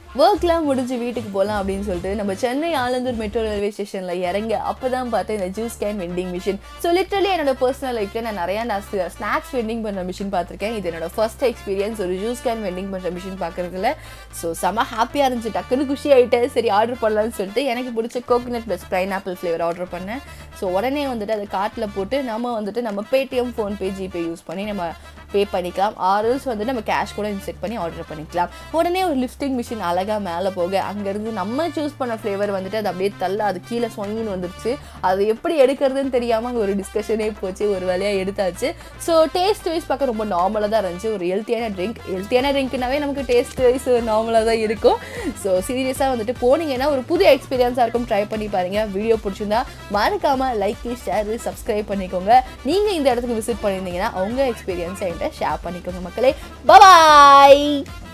ஒர்க்லாம் முடிஞ்சு வீட்டுக்கு போகலாம் அப்படின்னு சொல்லிட்டு நம்ம சென்னை ஆலந்தூர் மெட்ரோ ரயில்வே ஸ்டேஷனில் இறங்க அப்போ தான் பார்த்தேன் இந்த juice can vending machine so literally என்னோட பர்சனல் லைஃப்பில் நான் நிறையா நான் ஸ்நாக்ஸ் வெண்டிங் பண்ணுற மிஷின் பார்த்துருக்கேன் இது என்னோட ஃபர்ஸ்ட் எக்ஸ்பீரியன்ஸ் ஒரு ஜூஸ் கேன் வெண்டிங் பண்ணுற மிஷின் பார்க்குறதுல ஸோ செம ஹாப்பியாக இருந்துச்சு டக்குன்னு குஷி ஆகிட்டேன் சரி ஆர்டர் பண்ணலாம்னு சொல்லிட்டு எனக்கு பிடிச்ச coconut plus pineapple flavour order பண்ணேன் ஸோ உடனே வந்துட்டு அதை கார்ட்டில் போட்டு நம்ம வந்துட்டு நம்ம பேடிஎம் ஃபோன்பே ஜிபே யூஸ் பண்ணி நம்ம பே பண்ணிக்கலாம் ஆர்எல்ஸ் வந்து நம்ம கேஷ் கூட இன்செக்ட் பண்ணி ஆர்டர் பண்ணிக்கலாம் உடனே ஒரு லிஃப்டிங் மிஷின் அழகாக மேலே போக அங்கேருந்து நம்ம சூஸ் பண்ண ஃப்ளேவர் வந்துட்டு அது அப்படியே தள்ள அது கீழே சொங்கின்னு வந்துருச்சு அது எப்படி எடுக்கிறதுன்னு தெரியாமல் அங்கே ஒரு டிஸ்கஷனே போச்சு ஒரு வேலையாக எடுத்தாச்சு ஸோ டேஸ்ட் வைஸ் பார்க்க ரொம்ப நார்மலாக தான் இருந்துச்சு ஒரு ஹெல்த்தியான ட்ரிங்க் ஹெல்த்தியான ட்ரிங்க்னாவே நமக்கு டேஸ்ட் வைஸ் நார்மலாக தான் இருக்கும் ஸோ சீரியஸாக வந்துட்டு போனீங்கன்னா ஒரு புது எக்ஸ்பீரியன்ஸாக இருக்கும் ட்ரை பண்ணி பாருங்கள் வீடியோ பிடிச்சிருந்தா மறக்காமல் லைக் ஷேர் சப்ஸ்கிரைப் பண்ணிக்கோங்க நீங்கள் இந்த இடத்துக்கு விசிட் பண்ணியிருந்தீங்கன்னா உங்கள் எக்ஸ்பீரியன்ஸை என்கிட்ட ஷேர் பண்ணிக்கோங்க மக்களே பாய்